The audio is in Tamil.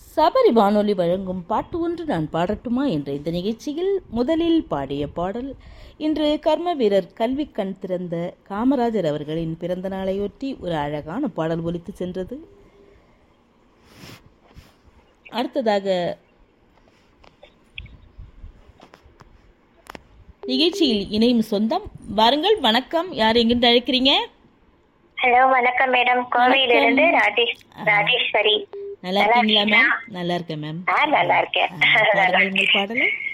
சபரி வானொலி வழங்கும் பாட்டு ஒன்று நான் பாடட்டுமா என்ற இந்த நிகழ்ச்சியில் முதலில் பாடிய பாடல் இன்று கர்ம வீரர் கல்வி கண் திறந்த காமராஜர் அவர்களின் பிறந்த நாளையொட்டி ஒரு அழகான பாடல் ஒலித்து சென்றது அடுத்ததாக நிகழ்ச்சியில் இணையும் சொந்தம் வாருங்கள் வணக்கம் யார் எங்கிருந்து அழைக்கிறீங்க ஹலோ வணக்கம் மேடம் கோவையில இருந்து ராஜேஷ் ராஜேஸ்வரி நல்லா இருக்கீங்களா மேம் நல்லா இருக்கேன் மேம் ஆ நல்லா இருக்கேன் பாருங்கள் உங்கள் பாடலை